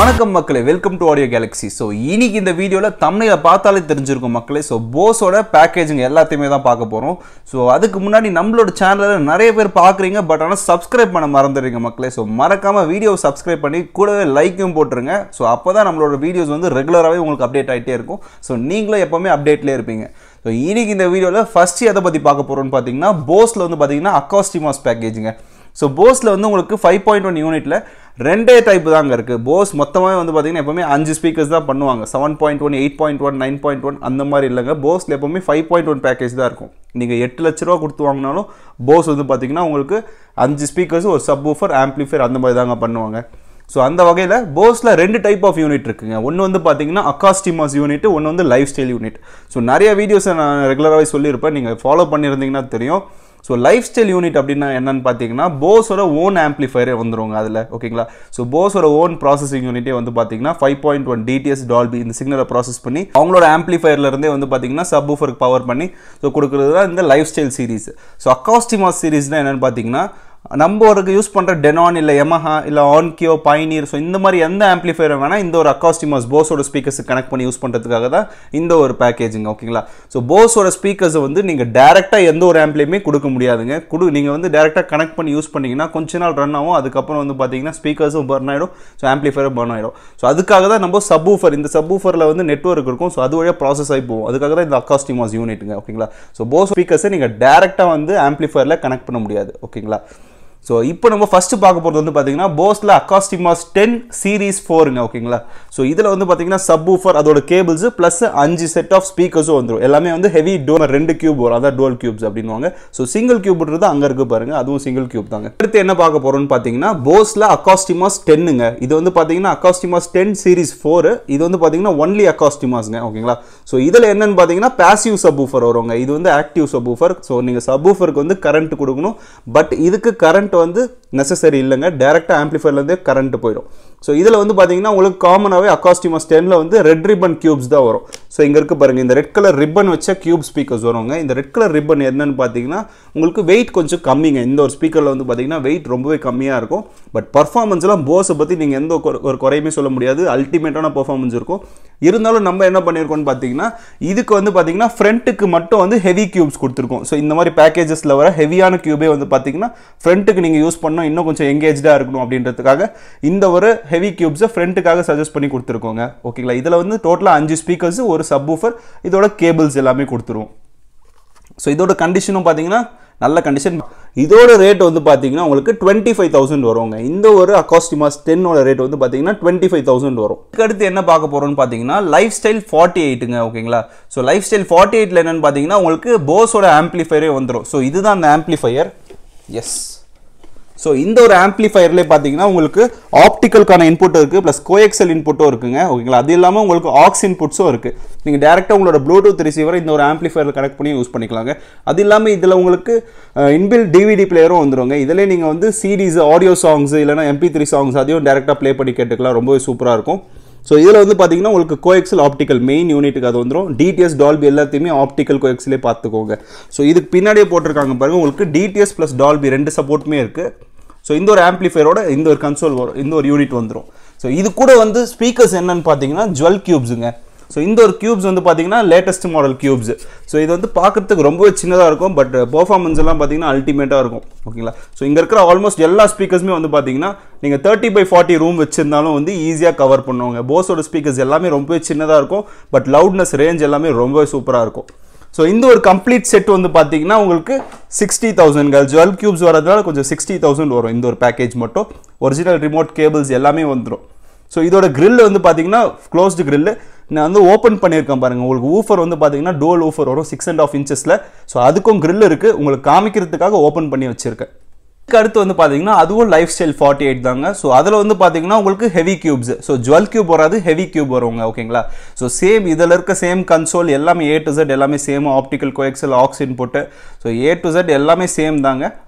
வணக்கம் மக்களே welcome to audio galaxy so இன்னைக்கு இந்த வீடியோவில் தமிழில் பார்த்தாலே தெரிஞ்சிருக்கும் மக்களே ஸோ போஸோட பேக்கேஜிங் எல்லாத்தையுமே தான் பார்க்க போகிறோம் ஸோ அதுக்கு முன்னாடி நம்மளோட சேனலில் நிறைய பேர் பார்க்குறீங்க பட் ஆனால் சப்ஸ்கிரைப் பண்ண மறந்துடுறீங்க மக்களே ஸோ மறக்காமல் வீடியோ சப்ஸ்கிரைப் பண்ணி கூடவே லைக்கும் போட்டுருங்க ஸோ அப்போ தான் நம்மளோட வீடியோஸ் வந்து ரெகுலராகவே உங்களுக்கு அப்டேட் ஆகிட்டே இருக்கும் ஸோ நீங்களும் எப்போவுமே அப்டேட்லேயே இருப்பீங்க ஸோ இன்னைக்கு இந்த வீடியோவில் ஃபஸ்ட்டு எதை பற்றி பார்க்க போகிறோம்னு பார்த்தீங்கன்னா போஸில் வந்து பார்த்தீங்கன்னா அக்காஸ்டிமாஸ் பேக்கேஜிங்க ஸோ போஸில் வந்து உங்களுக்கு ஃபைவ் பாயிண்ட் ஒன் யூனிட்டில் ரெண்டே டைப் தாங்க இருக்குது போஸ் மொத்தமாக வந்து பார்த்தீங்கன்னா எப்போவுமே அஞ்சு ஸ்பீக்கர்ஸ் தான் பண்ணுவாங்க seven point one eight point one nine point one அந்த மாதிரி இல்லைங்க போஸில் எப்போவுமே ஃபைவ் பாயிண்ட் ஒன் பேக்கேஜ் தான் இருக்கும் நீங்கள் எட்டு லட்ச ரூபா கொடுத்து வாங்கினாலும் போஸ் வந்து பார்த்தீங்கன்னா உங்களுக்கு அஞ்சு ஸ்பீக்கர்ஸ் ஒரு சப் ஊஃபர் ஆம்ப்ளிஃபையர் அந்த மாதிரி தாங்க பண்ணுவாங்க ஸோ அந்த வகையில் போஸில் ரெண்டு டைப் ஆஃப் யூனிட் இருக்குங்க ஒன்று வந்து பார்த்தீங்கன்னா அக்காஸ்டிமாஸ் யூனிட் ஒன்று வந்து லைஃப் ஸ்டைல் யூனிட் ஸோ நிறைய வீடியோஸை நான் ரெகுலராகவே சொல்லியிருப்பேன் நீங்கள் ஃபாலோ பண்ணியிருந்தீங்கன்னா தெரியும் ஸோ லைஃப் ஸ்டைல் யூனிட் அப்படின்னா என்னன்னு பார்த்தீங்கன்னா போஸோட ஓன் ஆம்ப்ளிஃபயரே வந்துருவாங்க அதில் ஓகேங்களா ஸோ போஸோட ஓன் ப்ராசஸிங் யூனிட்டே வந்து பார்த்தீங்கன்னா five point one DTS Dolby இந்த சிக்னலை ப்ராசஸ் பண்ணி அவங்களோட ஆம்ப்ளிஃபயர்ல இருந்தே வந்து பார்த்தீங்கன்னா சப் ஊஃபருக்கு பவர் பண்ணி ஸோ கொடுக்குறது தான் இந்த lifestyle series so Acoustimass series தான் என்னன்னு பார்த்தீங்கன்னா நம்ம ஒரு யூஸ் பண்ணுற டெனான் இல்லை எமஹா இல்லை ஆன்கியோ பைனியர் ஸோ இந்த மாதிரி எந்த ஆம்ப்ளிஃபையர் வேணால் இந்த ஒரு அக்காஸ்டிமாஸ் போஸோட ஸ்பீக்கர்ஸ் கனெக்ட் பண்ணி யூஸ் பண்ணுறதுக்காக தான் இந்த ஒரு பேக்கேஜிங் ஓகேங்களா ஸோ போஸோட ஸ்பீக்கர்ஸை வந்து நீங்கள் டேரெக்டாக எந்த ஒரு ஆம்ப்லையுமே கொடுக்க முடியாதுங்க கொடு நீங்கள் வந்து டேரெக்டாக கனெக்ட் பண்ணி யூஸ் பண்ணிங்கன்னா கொஞ்ச நாள் ரன் ஆகும் அதுக்கப்புறம் வந்து பார்த்தீங்கன்னா ஸ்பீக்கர்ஸும் பர்ன் ஆகிடும் ஸோ ஆம்ப்ளிஃபையரும் பர்ன் ஆகிடும் ஸோ அதுக்காக தான் நம்ம சப் ஊஃபர் இந்த சப் ஊஃபரில் வந்து நெட்ஒர்க் இருக்கும் ஸோ அது வழியாக ப்ராசஸ் ஆகி போகும் அதுக்காக தான் இந்த அக்காஸ்டிமாஸ் யூனிட்டுங்க ஓகேங்களா ஸோ போஸ் ஸ்பீக்கர்ஸை நீங்கள் டேரெக்டாக வந்து ஆம்ப்ளிஃபையரில் கனெக்ட் பண்ண முடியாது ஓகேங்களா ஸோ இப்போ நம்ம ஃபஸ்ட்டு பார்க்க போகிறது வந்து பார்த்தீங்கன்னா போஸில் அக்காஸ்டிமாஸ் டென் சீரீஸ் ஃபோருங்க ஓகேங்களா ஸோ இதில் வந்து பார்த்தீங்கன்னா சப் ஊஃபர் அதோட கேபிள்ஸ் ப்ளஸ் அஞ்சு செட் ஆஃப் ஸ்பீக்கர்ஸும் வந்துடும் எல்லாமே வந்து ஹெவி டோர் ரெண்டு கியூப் வரும் அதான் டோல் கியூப்ஸ் அப்படின்வாங்க ஸோ சிங்கிள் கியூப்ன்றது அங்கே இருக்கு பாருங்க அதுவும் சிங்கிள் கியூப் தாங்க அடுத்து என்ன பார்க்க போகிறோம்னு பார்த்தீங்கன்னா போஸில் அக்காஸ்டிமாஸ் டென்னுங்க இது வந்து பார்த்தீங்கன்னா அக்காஸ்டிமாஸ் டென் சீரீஸ் ஃபோர் இது வந்து பார்த்தீங்கன்னா ஒன்லி அக்காஸ்டிமாஸ்ங்க ஓகேங்களா ஸோ இதில் என்னன்னு பார்த்தீங்கன்னா பேசிவ் சப் ஊஃபர் வருவாங்க இது வந்து ஆக்டிவ் சப் ஊஃபர் ஸோ நீங்கள் சப் ஊஃபருக்கு வந்து கரண்ட் கொடுக்கணும் பட் இதுக்கு கரண்ட் வந்து நெசசரி இல்லைங்க டேரெக்டாக ஆம்ப்ளிஃபைர்லேருந்தே கரண்ட் போயிடும் ஸோ இதில் வந்து பார்த்தீங்கன்னா உங்களுக்கு காமனாகவே அக்காஸ்டிமஸ் டெனில் வந்து ரெட் ரிப்பன் கியூப்ஸ் தான் வரும் ஸோ இங்கே இருக்குது பாருங்கள் இந்த ரெட் கலர் ரிப்பன் வச்ச கியூப் ஸ்பீக்கர்ஸ் வருவாங்க இந்த ரெட் கலர் ரிப்பன் என்னன்னு பார்த்தீங்கன்னா உங்களுக்கு வெயிட் கொஞ்சம் கம்மிங்க இந்த ஒரு ஸ்பீக்கரில் வந்து பார்த்தீங்கன்னா வெயிட் ரொம்பவே கம்மியாக இருக்கும் பட் பர்ஃபார்மன்ஸ்லாம் போஸை பற்றி நீங்கள் எந்த ஒரு- ஒரு குறையுமே சொல்ல முடியாது அல்டிமேட்டான பர்ஃபார்மன்ஸ் இருக்கும் இருந்தாலும் நம்ம என்ன பண்ணியிருக்கோம்னு பார்த்தீங்கன்னா இதுக்கு வந்து பார்த்தீங்கன்னா ஃப்ரண்ட்டுக்கு மட்டும் வந்து ஹெவி கியூப்ஸ் கொடுத்துருக்கோம் ஸோ இந்த மாதிரி பேக்கேஜஸில் வர ஹெவியான கியூபே வந்து பார்த்தீங்கன்னா ஃப்ரண்ட்டுக்கு நீங்கள் யூஸ் பண்ணோம் இன்னும் கொஞ்சம் எங்கேஜாக இருக்கணும் அப்படின்றதுக்காக இந்த ஒரு ஹெவி கியூப்ஸை ஃப்ரண்ட்டுக்காக சஜஸ்ட் பண்ணி கொடுத்துருக்கோங்க ஓகேங்களா இதில் வந்து டோட்டலாக அஞ்சு ஸ்பீக்கர்ஸ் ஒரு சப் ஊஃபர் இதோட கேபிள்ஸ் எல்லாமே கொடுத்துருவோம் ஸோ இதோட கண்டிஷனும் பார்த்தீங்கன்னா நல்ல கண்டிஷன் இதோட ரேட் வந்து பார்த்தீங்கன்னா உங்களுக்கு டுவெண்ட்டி ஃபைவ் தௌசண்ட் வருவாங்க இந்த ஒரு அக்காஸ்டிமாஸ் டென்னோட ரேட் வந்து பார்த்தீங்கன்னா டுவெண்ட்டி ஃபைவ் தௌசண்ட் வரும் இதுக்கு அடுத்து என்ன பார்க்க போகிறோம்னு பார்த்தீங்கன்னா லைஃப் ஸ்டைல் ஃபார்ட்டி எயிட்டுங்க ஓகேங்களா ஸோ லைஃப் ஸ்டைல் ஃபார்ட்டி எயிட்டில் என்னன்னு பார்த்தீங்கன்னா உங்களுக்கு போஸோட ஆம்ப்ளிஃபையரே வந்துடும் ஸோ இதுதான் அந்த ஆம்ப்ளிஃபையர் எஸ் ஸோ இந்த ஒரு ஆம்ப்ளிஃபயர்லேயே பார்த்தீங்கன்னா உங்களுக்கு ஆப்டிக்கலுக்கான இன்புட் இருக்குது ப்ளஸ் கோஎக்சல் இன்புட்டும் இருக்குங்க ஓகேங்களா அது இல்லாமல் உங்களுக்கு ஆக்ஸ் இன்புட்ஸும் இருக்குது நீங்கள் டேரெக்டாக உங்களோட ப்ளூடூத் ரிசீவரை இந்த ஒரு ஆம்ப்ளிஃபயரில் கனெக்ட் பண்ணி யூஸ் பண்ணிக்கலாங்க அது இல்லாமல் இதில் உங்களுக்கு இன்பில் டிவிடி பிளேயரும் வந்துருங்க இதிலே நீங்கள் வந்து சிடிஸ் ஆடியோ சாங்ஸ் இல்லைனா எம்பி த்ரீ சாங்ஸ் அதையும் டேரெக்டாக ப்ளே பண்ணி கேட்டுக்கலாம் ரொம்பவே சூப்பராக இருக்கும் ஸோ இதில் வந்து பார்த்தீங்கன்னா உங்களுக்கு கோஎக்சல் ஆப்டிக்கல் மெயின் யூனிட்டுக்கு அது வந்துடும் டிடிஎஸ் டால்பி எல்லாத்தையுமே ஆப்டிக்கல் கோஎக்ஸிலே பார்த்துக்கோங்க ஸோ இதுக்கு பின்னாடியே போட்டிருக்காங்க பாருங்க உங்களுக்கு டிடிஎஸ் ப்ளஸ் டால்பி ரெண்டு சப்போர்ட்டுமே இருக்குது ஸோ இந்த ஒரு ஆம்ப்ளிஃபையரோட இந்த ஒரு கன்சோல் வரும் இந்த ஒரு யூனிட் வந்துடும் ஸோ இது கூட வந்து ஸ்பீக்கர்ஸ் என்னன்னு பார்த்தீங்கன்னா ஜுவல் கியூப்ஸுங்க ஸோ இந்த ஒரு கியூப்ஸ் வந்து பார்த்தீங்கன்னா லேட்டஸ்ட் மாடல் கியூப்ஸ் ஸோ இது வந்து பார்க்கறதுக்கு ரொம்பவே சின்னதாக இருக்கும் பட் பெர்ஃபார்மன்ஸ் எல்லாம் பார்த்தீங்கன்னா அல்டிமேட்டாக இருக்கும் ஓகேங்களா ஸோ இங்கே இருக்கிற ஆல்மோஸ்ட் எல்லா ஸ்பீக்கர்ஸுமே வந்து பார்த்தீங்கன்னா நீங்கள் தேர்ட்டி பை ஃபார்ட்டி ரூம் வச்சிருந்தாலும் வந்து ஈஸியாக கவர் பண்ணுவாங்க போஸோட ஸ்பீக்கர்ஸ் எல்லாமே ரொம்பவே சின்னதாக இருக்கும் பட் லவுட்னஸ் ரேஞ்ச் எல்லாமே ரொம்பவே சூப்பராக இருக்கும் ஸோ இந்த ஒரு கம்ப்ளீட் செட் வந்து பார்த்தீங்கன்னா உங்களுக்கு சிக்ஸ்டி தௌசண்ட் ஜுவல் கியூப்ஸ் வரதுனால கொஞ்சம் சிக்ஸ்டி தௌசண்ட் வரும் இந்த ஒரு பேக்கேஜ் மட்டும் ஒரிஜினல் ரிமோட் கேபிள்ஸ் எல்லாமே வந்துடும் ஸோ இதோட grill வந்து பார்த்தீங்கன்னா க்ளோஸ்டு grill நான் வந்து ஓப்பன் பண்ணியிருக்கேன் பாருங்கள் உங்களுக்கு ஊஃபர் வந்து பார்த்தீங்கன்னா டோல் ஊஃபர் வரும் சிக்ஸ் அண்ட் ஆஃப் இன்ச்சஸில் ஸோ அதுக்கும் grill இருக்குது உங்களுக்கு காமிக்கிறதுக்காக ஓப்பன் பண்ணி வச்சுருக்கேன் இதுக்கு அடுத்து வந்து பார்த்தீங்கன்னா அதுவும் லைஃப் ஸ்டைல் ஃபார்ட்டி எயிட் தாங்க ஸோ அதில் வந்து பார்த்தீங்கன்னா உங்களுக்கு heavy cubes so jewel cube வராது ஹெவி கியூப் வருவாங்க ஓகேங்களா ஸோ சேம் இதில் இருக்க சேம் கன்சோல் எல்லாமே ஏ டு Z எல்லாமே same optical coaxial aux input so A to Z எல்லாமே சேம் தாங்க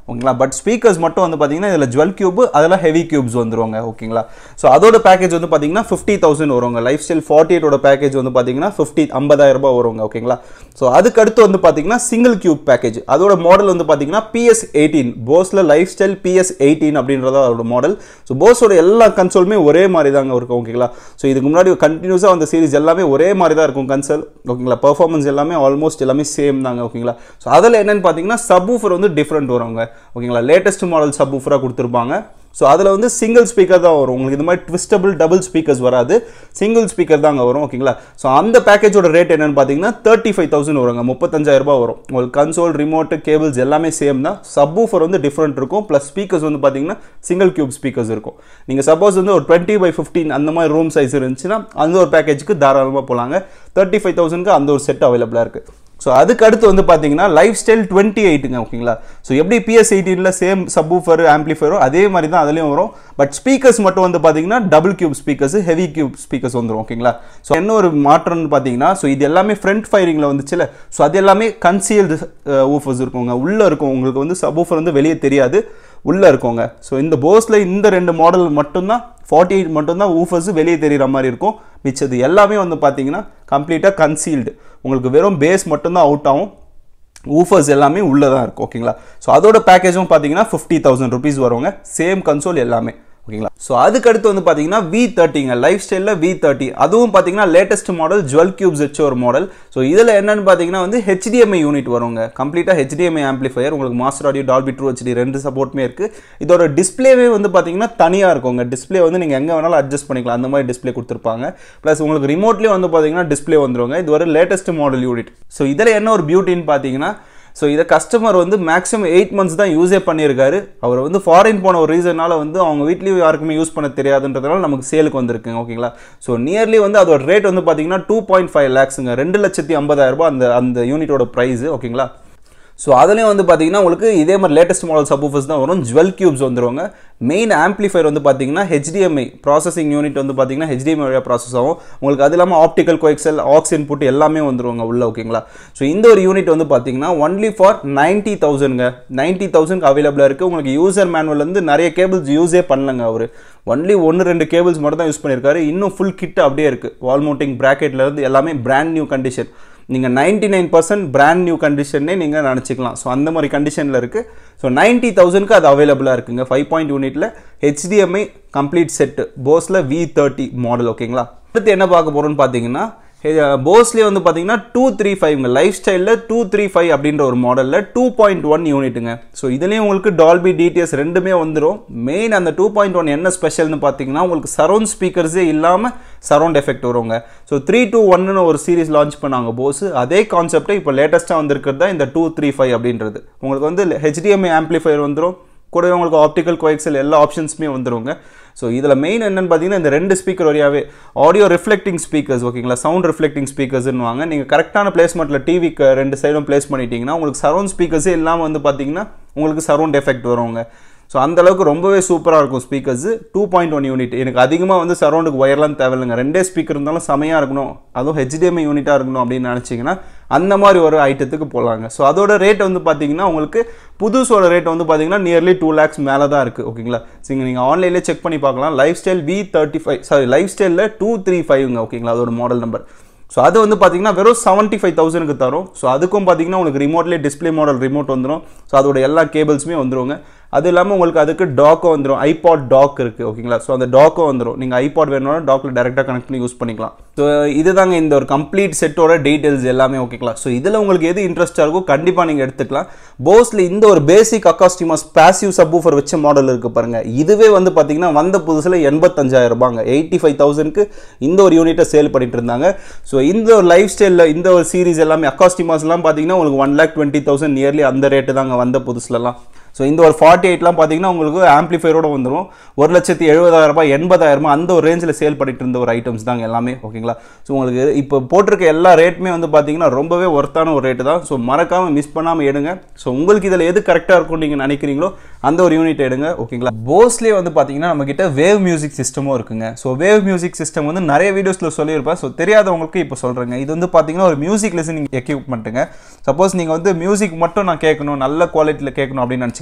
ஓகேங்களா பட் ஸ்பீக்கர்ஸ் மட்டும் வந்து பார்த்தீங்கன்னா இதில் ஜுவல் கியூப் அதெல்லாம் ஹெவி கியூப்ஸ் வந்துருவாங்க ஓகேங்களா ஸோ அதோட பேக்கேஜ் வந்து பார்த்தீங்கன்னா ஃபிஃப்டி தௌசண்ட் வருவாங்க லைஃப் ஸ்டைல் ஃபார்ட்டி எயிட்டோட பேக்கேஜ் வந்து பார்த்தீங்கன்னா ஃபிஃப்டி ஐம்பதாயிரம் ரூபாய் வருவாங்க ஓகேங்களா ஸோ அதுக்கு அடுத்து வந்து பார்த்தீங்கன்னா சிங்கிள் கியூப் பேக்கேஜ் அதோட மாடல் வந்து பார்த்தீங்கன்னா பிஎஸ் எயிட்டீன் போஸில் லைஃப் ஸ்டைல் பிஎஸ் எயிட்டீன் அப்படின்றத அதோட மாடல் ஸோ போஸோட எல்லா கன்சோலுமே ஒரே மாதிரி தாங்க இருக்கும் ஓகேங்களா ஸோ இதுக்கு முன்னாடி கண்டினியூஸாக அந்த சீரிஸ் எல்லாமே ஒரே மாதிரி தான் இருக்கும் கன்சல் ஓகேங்களா பர்ஃபார்மன்ஸ் எல்லாமே ஆல்மோஸ்ட் எல்லாமே சேம் தாங்க ஓகேங்களா ஸோ அதில் என்னன்னு பார்த்தீங்கன்னா சப் வந்து டிஃப்ரெண்ட் வருவாங்க ஓகேங்களா லேட்டஸ்ட் மாடல் சப் ஊஃபராக கொடுத்துருப்பாங்க ஸோ அதில் வந்து சிங்கிள் ஸ்பீக்கர் தான் வரும் உங்களுக்கு இது மாதிரி ட்விஸ்டபிள் டபுள் ஸ்பீக்கர்ஸ் வராது சிங்கிள் ஸ்பீக்கர் தாங்க வரும் ஓகேங்களா ஸோ அந்த பேக்கேஜோட ரேட் என்னன்னு பார்த்தீங்கன்னா தேர்ட்டி ஃபைவ் தௌசண்ட் வருங்க முப்பத்தஞ்சாயிரம் ரூபாய் வரும் உங்களுக்கு கன்சோல் ரிமோட்டு கேபிள்ஸ் எல்லாமே சேம் தான் சப் ஊஃபர் வந்து டிஃப்ரெண்ட் இருக்கும் ப்ளஸ் ஸ்பீக்கர்ஸ் வந்து பார்த்தீங்கன்னா சிங்கிள் கியூப் ஸ்பீக்கர்ஸ் இருக்கும் நீங்கள் சப்போஸ் வந்து ஒரு டுவெண்ட்டி பை ஃபிஃப்டீன் அந்த மாதிரி ரூம் சைஸ் இருந்துச்சுன்னா அந்த ஒரு பேக்கேஜுக்கு தாராளமாக போகலாங்க தேர்ட்டி ஃபைவ் தௌசண்ட்க்கு அந்த ஒரு செட் அவைலபிளாக இருக்குது ஸோ அதுக்கு அடுத்து வந்து பார்த்தீங்கன்னா லைஃப் ஸ்டைல் டுவெண்ட்டி எயிட்டுங்க ஓகேங்களா ஸோ எப்படி பிஎஸ் எயிட்டீனில் சேம் சப்வூஃபர் ஆம்பிளிஃபயரோ அதே மாதிரி தான் அதுலேயும் வரும் பட் ஸ்பீக்கர்ஸ் மட்டும் வந்து பார்த்தீங்கன்னா double cube speakers heavy cube speakers வந்துடும் ஓகேங்களா ஸோ என்ன ஒரு மாற்றம்னு பார்த்தீங்கன்னா ஸோ இது எல்லாமே ஃப்ரண்ட் ஃபயரிங்கில் வந்துச்சுல ஸோ அது எல்லாமே கன்சீல்டு ஊஃபர்ஸ் இருக்குங்க உள்ளே இருக்கும் உங்களுக்கு வந்து சப்வூஃபர் வந்து வெளியே தெரியாது உள்ளே இருக்கோங்க ஸோ இந்த போஸில் இந்த ரெண்டு மாடல் மட்டும்தான் ஃபார்ட்டி எயிட் மட்டும்தான் ஊஃபர்ஸ் வெளியே தெரிகிற மாதிரி இருக்கும் மிச்சது எல்லாமே வந்து பார்த்தீங்கன்னா கம்ப்ளீட்டாக கன்சீல்டு உங்களுக்கு வெறும் பேஸ் மட்டும்தான் அவுட் ஆகும் ஊஃபர்ஸ் எல்லாமே உள்ளே தான் இருக்கும் ஓகேங்களா ஸோ அதோட பேக்கேஜும் பார்த்தீங்கன்னா ஃபிஃப்டி தௌசண்ட் ருபீஸ் வருவாங்க சேம் கன்சோல் எல்லாமே ஓகேங்களா ஸோ அதுக்கு அடுத்து வந்து பார்த்தீங்கன்னா வி தேர்ட்டிங்க லைஃப் ஸ்டைலில் வி தேர்ட்டி அதுவும் பார்த்தீங்கன்னா லேட்டஸ்ட் மாடல் ஜுவல் கியூப்ஸ் வச்ச ஒரு மாடல் ஸோ இதில் என்னன்னு பார்த்தீங்கன்னா வந்து ஹெச்டிஎம்ஐ யூனிட் வருங்க கம்ப்ளீட்டாக ஹெச்டிஎம்ஐ ஆம்பிளிஃபயர் உங்களுக்கு master audio Dolby true HD ரெண்டு சப்போர்ட்டுமே இருக்குது இதோட டிஸ்பிளேவே வந்து பார்த்தீங்கன்னா தனியாக இருக்குங்க டிஸ்பிளே வந்து நீங்கள் எங்கே வேணாலும் அட்ஜஸ்ட் பண்ணிக்கலாம் அந்த மாதிரி டிஸ்பிளே கொடுத்துருப்பாங்க ப்ளஸ் உங்களுக்கு ரிமோட்லேயே வந்து பார்த்தீங்கன்னா டிஸ்பிளே வந்துருவாங்க இது ஒரு லேட்டஸ்ட் மாடல் யூனிட் ஸோ இதில் என்ன ஒரு பியூட்டின்னு பார்த்தீங்கன்னா ஸோ இதை கஸ்டமர் வந்து மேக்ஸிமம் எயிட் மந்த்ஸ் தான் யூஸே பண்ணியிருக்காரு அவர் வந்து ஃபாரின் போன ஒரு ரீசனால வந்து அவங்க வீட்லேயும் யாருக்குமே யூஸ் பண்ண தெரியாதுன்றதுனால நமக்கு சேலுக்கு வந்திருக்குங்க ஓகேங்களா ஸோ நியர்லி வந்து அதோட ரேட் வந்து பார்த்தீங்கன்னா டூ பாயிண்ட் ஃபைவ் லேக்ஸுங்க ரெண்டு லட்சத்தி ஐம்பதாயிரம் ரூபாய் அந்த அந்த யூனிட்டோட ப்ரைஸ் ஓகேங்களா ஸோ அதுலேயும் வந்து பார்த்தீங்கன்னா உங்களுக்கு இதே மாதிரி லேட்டஸ்ட் மாடல் சப்வூஃபர்ஸ் தான் வரும் ஜுவல் கியூப்ஸ் வந்துருவாங்க மெயின் ஆம்பிளிஃபயர் வந்து பார்த்தீங்கன்னா ஹெச்டிஎம்ஐ ப்ராசஸிங் யூனிட் வந்து பார்த்தீங்கன்னா ஹெச்டிஎம்ஐ வழியாக ப்ராசஸ் ஆகும் உங்களுக்கு அது இல்லாமல் ஆப்டிக்கல் கோஎக்சல் ஆக்ஸ் இன்புட் எல்லாமே வந்துருவாங்க உள்ள ஓகேங்களா ஸோ இந்த ஒரு யூனிட் வந்து பார்த்தீங்கன்னா ஒன்லி ஃபார் நைன்ட்டி தௌசண்ட்ங்க நைன்ட்டி தௌசண்ட் அவைலபிளாக இருக்குது உங்களுக்கு யூசர் மேனுவல்லேருந்து நிறைய கேபிள்ஸ் யூஸே பண்ணலங்க அவர் ஒன்லி ஒன்று ரெண்டு கேபிள்ஸ் மட்டும் தான் யூஸ் பண்ணியிருக்காரு இன்னும் ஃபுல் கிட் அப்படியே இருக்குது வால் மவுண்டிங் ப்ராக்கெட்லேருந்து எல்லாமே பிராண்ட் நியூ கண்டிஷன் நீங்கள் ninety nine percent brand new கண்டிஷன்னே நீங்கள் நினச்சிக்கலாம் ஸோ அந்த மாதிரி கண்டிஷனில் இருக்குது ஸோ நைன்ட்டி தௌசண்ட்க்கு அது அவைலபிளாக இருக்குங்க ஃபைவ் பாயிண்ட் யூனிட்டில் ஹெச்டிஎம்ஐ கம்ப்ளீட் செட்டு போஸில் வி தேர்ட்டி மாடல் ஓகேங்களா அடுத்து என்ன பார்க்க போகிறோம்னு பார்த்தீங்கன்னா போஸ்லேயே வந்து பார்த்தீங்கன்னா டூ த்ரீ ஃபைவ்ங்க லைஃப் ஸ்டைலில் டூ த்ரீ ஃபைவ் அப்படின்ற ஒரு மாடலில் டூ பாயிண்ட் ஒன் யூனிட்டுங்க ஸோ இதுலேயும் உங்களுக்கு டால்பி டிடிஎஸ் ரெண்டுமே வந்துடும் மெயின் அந்த டூ பாயிண்ட் ஒன் என்ன ஸ்பெஷல்னு பார்த்தீங்கன்னா உங்களுக்கு சரௌண்ட் ஸ்பீக்கர்ஸே இல்லாமல் சரௌண்ட் எஃபெக்ட் வருவாங்க ஸோ த்ரீ டூ ஒன்னு ஒரு சீரிஸ் லான்ச் பண்ணாங்க போஸ் அதே கான்செப்டை இப்போ லேட்டஸ்ட்டாக வந்திருக்கிறது தான் இந்த டூ த்ரீ ஃபைவ் அப்படின்றது உங்களுக்கு வந்து ஹெச்டிஎம்ஐ ஆம்பிளிஃபயர் வந்துடும் கூடவே உங்களுக்கு ஆப்டிக்கல் கோஎக்சல் எல்லா ஆப்ஷன்ஸுமே வந்துருங்க ஸோ இதில் மெயின் என்னன்னு பார்த்தீங்கன்னா இந்த ரெண்டு ஸ்பீக்கர் வழியாவே ஆடியோ ரிஃப்ளெக்டிங் ஸ்பீக்கர்ஸ் ஓகேங்களா சவுண்ட் ரிஃப்ளெக்டிங் ஸ்பீக்கர்ஸ்னு வாங்க நீங்கள் கரெக்டான பிளேஸ்மெண்ட்டில் டிவிக்கு ரெண்டு சைடும் பிளேஸ் பண்ணிட்டீங்கன்னா உங்களுக்கு சரௌண்ட் ஸ்பீக்கர்ஸே இல்லாமல் வந்து பார்த்தீங்கன்னா உங்களுக்கு சரௌண்ட் எஃபெக்ட் வருவாங்க ஸோ அந்த அளவுக்கு ரொம்பவே சூப்பராக இருக்கும் speakers two point one unit எனக்கு அதிகமாக வந்து சரௌண்டுக்கு ஒயர்லாம் தேவையில்லைங்க ரெண்டே ஸ்பீக்கர் இருந்தாலும் செமையாக இருக்கணும் அதுவும் ஹெச்டிஎம்ஐ யூனிட்டாக இருக்கணும் அப்படின்னு நினச்சிங்கன்னா அந்த மாதிரி ஒரு ஐட்டத்துக்கு போகலாங்க ஸோ அதோட ரேட் வந்து பார்த்தீங்கன்னா உங்களுக்கு புதுசோட ரேட் வந்து பார்த்தீங்கன்னா நியர்லி டூ லேக்ஸ் மேலே தான் இருக்குது ஓகேங்களா சரிங்க நீங்கள் ஆன்லைன்லேயே செக் பண்ணி பார்க்கலாம் lifestyle V thirty five sorry லைஃப் ஸ்டைலில் டூ த்ரீ ஃபைவ்ங்க ஓகேங்களா அதோட மாடல் நம்பர் ஸோ அது வந்து பார்த்தீங்கன்னா வெறும் செவன்ட்டி ஃபைவ் தௌசண்ட்க்கு தரும் ஸோ அதுக்கும் பார்த்தீங்கன்னா உங்களுக்கு ரிமோட்லேயே டிஸ்பிளே மாடல் ரிமோட் வந்துடும் ஸோ அதோட எல்லா கேபிள்ஸுமே வந்துருங்க அது இல்லாமல் உங்களுக்கு அதுக்கு டாக்கோ வந்துடும் ஐபாட் டாக் இருக்குது ஓகேங்களா ஸோ அந்த டாக்கோ வந்துடும் நீங்கள் ஐபாட் வேணும்னா டாக்கில் டேரெக்டாக கனெக்ட் பண்ணி யூஸ் பண்ணிக்கலாம் ஸோ இதுதாங்க இந்த ஒரு கம்ப்ளீட் செட்டோட டீட்டெயில்ஸ் எல்லாமே ஓகேங்களா ஸோ இதில் உங்களுக்கு எது இன்ட்ரெஸ்ட்டாக இருக்கோ கண்டிப்பாக நீங்கள் எடுத்துக்கலாம் போஸில் இந்த ஒரு பேசிக் அக்காஸ்டிமாஸ் பேசிவ் சப்வூஃபர் வச்ச மாடல் இருக்குது பாருங்கள் இதுவே வந்து பார்த்தீங்கன்னா வந்த புதுசில் எண்பத்தஞ்சாயிரம் ரூபாங்க எயிட்டி ஃபைவ் தௌசண்ட்க்கு இந்த ஒரு யூனிட்டை சேல் பண்ணிட்டு இருந்தாங்க ஸோ இந்த ஒரு லைஃப் ஸ்டைலில் இந்த ஒரு சீரிஸ் எல்லாமே அக்காஸ்டிமாஸ்லாம் பார்த்தீங்கன்னா உங்களுக்கு one lakh twenty thousand nearly அந்த ரேட்டு தாங்க வந்த புதுசுலலாம் ஸோ இந்த ஒரு ஃபார்ட்டி எயிட்லாம் பார்த்தீங்கன்னா உங்களுக்கு ஆம்பிளிஃபையரோட வந்துடும் ஒரு லட்சத்தி எழுபதாயிரம் ரூபாய் எண்பதாயிரம் அந்த ஒரு ரேஞ்சில் சேல் பண்ணிட்டு இருந்த ஒரு ஐட்டம்ஸ் தாங்க எல்லாமே ஓகேங்களா ஸோ உங்களுக்கு இப்போ போட்டிருக்க எல்லா ரேட்டுமே வந்து பார்த்தீங்கன்னா ரொம்பவே ஒர்த்தான ஒரு ரேட்டு தான் ஸோ மறக்காமல் மிஸ் பண்ணாமல் எடுங்க ஸோ உங்களுக்கு இதில் எது கரெக்டாக இருக்கும்னு நீங்கள் நினைக்கிறீங்களோ அந்த ஒரு யூனிட் எடுங்க ஓகேங்களா போஸ்லேயே வந்து பார்த்தீங்கன்னா நம்மக்கிட்ட வேவ் மியூசிக் சிஸ்டமும் இருக்குங்க ஸோ வேவ் மியூசிக் சிஸ்டம் வந்து நிறைய வீடியோஸில் சொல்லியிருப்பேன் ஸோ தெரியாதவங்களுக்கு இப்போ சொல்கிறேங்க இது வந்து பார்த்தீங்கன்னா ஒரு மியூசிக் லிசனிங் எக்யூப்மெண்ட்டுங்க சப்போஸ் நீங்கள் வந்து மியூசிக் மட்டும் நான் கேட்கணும் நல்ல குவாலிட்டியில் கேட்கணும் அப்படின்னு நினச்சிங்க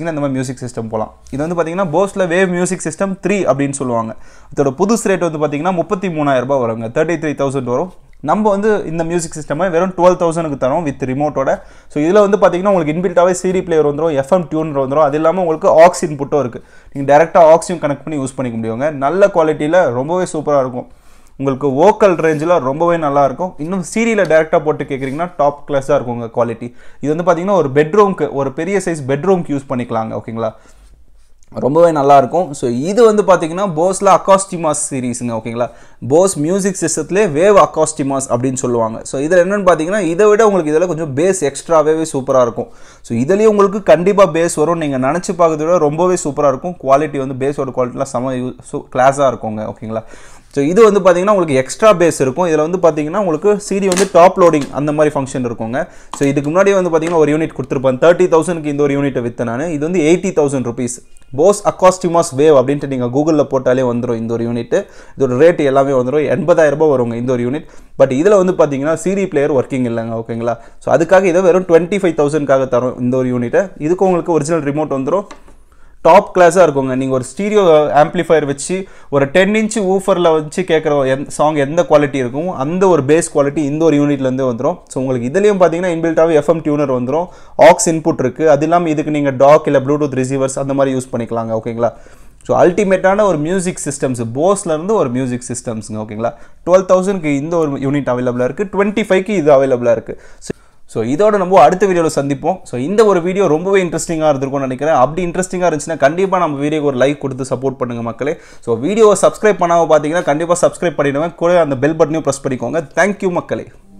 வச்சிங்கன்னா இந்த மாதிரி மியூசிக் சிஸ்டம் போகலாம் இது வந்து பார்த்தீங்கன்னா போஸில் வேவ் மியூசிக் சிஸ்டம் த்ரீ அப்படின்னு சொல்லுவாங்க இதோட புதுசு ரேட் வந்து பார்த்தீங்கன்னா முப்பத்தி மூணாயிரம் ரூபாய் வருங்க தேர்ட்டி த்ரீ தௌசண்ட் வரும் நம்ம வந்து இந்த மியூசிக் சிஸ்டமை வெறும் டுவெல் தௌசண்ட்க்கு தரோம் வித் ரிமோட்டோட ஸோ இதில் வந்து பார்த்தீங்கன்னா உங்களுக்கு இன்பில்ட்டாகவே சிடி பிளேயர் வந்துடும் எஃப்எம் டியூனர் வந்துடும் அது இல்லாமல் உங்களுக்கு ஆக்ஸ் இன்புட்டும் இருக்குது நீங்கள் டேரெக்டாக ஆக்ஸையும் கனெக்ட் பண்ணி யூஸ் பண்ணிக்க முடியுங்க நல்ல குவாலிட்டியில் ரொம்பவே சூப்பராக இருக்கும் உங்களுக்கு வோக்கல் ரேஞ்சில் ரொம்பவே நல்லா இருக்கும் இன்னும் சீரியலில் டேரெக்டாக போட்டு கேட்குறீங்கன்னா டாப் கிளாஸாக இருக்கும் உங்கள் குவாலிட்டி இது வந்து பார்த்தீங்கன்னா ஒரு பெட்ரூம்க்கு ஒரு பெரிய சைஸ் பெட்ரூம்க்கு யூஸ் பண்ணிக்கலாங்க ஓகேங்களா ரொம்பவே நல்லா இருக்கும் ஸோ இது வந்து பார்த்தீங்கன்னா போஸில் அக்காஸ்டிமாஸ் சீரீஸுங்க ஓகேங்களா போஸ் மியூசிக் சிஸ்டத்துலேயே வேவ் அக்காஸ்டிமாஸ் அப்படின்னு சொல்லுவாங்க ஸோ இதில் என்னென்னு பார்த்தீங்கன்னா இதை விட உங்களுக்கு இதில் கொஞ்சம் பேஸ் எக்ஸ்ட்ராவே சூப்பராக இருக்கும் ஸோ இதுலேயும் உங்களுக்கு கண்டிப்பாக பேஸ் வரும் நீங்கள் நினச்சி பார்க்கறத விட ரொம்பவே சூப்பராக இருக்கும் குவாலிட்டி வந்து பேஸோட குவாலிட்டிலாம் செம யூ கிளாஸாக இருக்குங்க ஓகேங்களா ஸோ இது வந்து பார்த்தீங்கன்னா உங்களுக்கு எக்ஸ்ட்ரா பேஸ் இருக்கும் இதில் வந்து பார்த்தீங்கன்னா உங்களுக்கு சிடி வந்து டாப் லோடிங் அந்த மாதிரி ஃபங்க்ஷன் இருக்குங்க ஸோ இதுக்கு முன்னாடி வந்து பார்த்தீங்கன்னா ஒரு யூனிட் கொடுத்துருப்பேன் தேர்ட்டி தௌசண்ட்க்கு இந்த ஒரு யூனிட்டை விற்று நான் இது வந்து eighty thousand rupees Bose Acoustimass wave அப்படின்ட்டு நீங்கள் கூகுளில் போட்டாலே வந்துடும் இந்த ஒரு யூனிட் இதோட ரேட் எல்லாமே வந்துடும் எண்பதாயிரம் ரூபாய் வருங்க இந்த ஒரு யூனிட் பட் இதில் வந்து பார்த்தீங்கன்னா சிடி பிளேயர் ஒர்க்கிங் இல்லைங்க ஓகேங்களா ஸோ அதுக்காக இதை வெறும் டுவெண்ட்டி ஃபைவ் தௌசண்ட்காக தரும் இந்த ஒரு யூனிட்டை இதுக்கு உங்களுக்கு ஒரிஜினல் ரிமோட் வந்துடும் டாப் கிளாஸாக இருக்குங்க நீங்கள் ஒரு ஸ்டீரியோ ஆம்ப்ளிஃபையர் வச்சு ஒரு டென் இன்ச் ஊஃபரில் வச்சு கேட்குற எந் சாங் எந்த குவாலிட்டி இருக்கும் அந்த ஒரு பேஸ் குவாலிட்டி இந்த ஒரு யூனிட்லேருந்து வந்துடும் ஸோ உங்களுக்கு இதுலேயும் பார்த்தீங்கன்னா இன்பில்ட்டாகவே எஃப்எம் டியூனர் வந்துடும் ஆக்ஸ் இன்புட் இருக்குது அது இல்லாமல் இதுக்கு நீங்கள் டாக் இல்லை ப்ளூடூத் ரிசீவர்ஸ் அந்த மாதிரி யூஸ் பண்ணிக்கலாங்க ஓகேங்களா ஸோ அல்டிமேட்டான ஒரு மியூசிக் சிஸ்டம்ஸ் போஸ்லேருந்து ஒரு மியூசிக் சிஸ்டம்ஸுங்க ஓகேங்களா டுவெல் தௌசண்ட்க்கு இந்த ஒரு யூனிட் அவைலபிளாக இருக்குது டுவெண்ட்டி ஃபைவ்க்கு இது அவைலபிளாக இருக்குது ஸோ ஸோ இதோட நம்ம அடுத்த வீடியோவில் சந்திப்போம் ஸோ இந்த ஒரு வீடியோ ரொம்பவே இன்ட்ரெஸ்டிங்காக இருந்திருக்கும்னு நினைக்கிறேன் அப்படி இன்ட்ரெஸ்டிங்காக இருந்துச்சுன்னா கண்டிப்பாக நம்ம வீடியோக்கு ஒரு லைக் கொடுத்து சப்போர்ட் பண்ணுங்கள் மக்களே ஸோ வீடியோவை சப்ஸ்கிரைப் பண்ணாமல் பார்த்தீங்கன்னா கண்டிப்பாக சப்ஸ்கிரைப் பண்ணிடுவேன் கூட அந்த பெல் பட்டனையும் ப்ரெஸ் பண்ணிக்கோங்க தேங்க்யூ மக்களே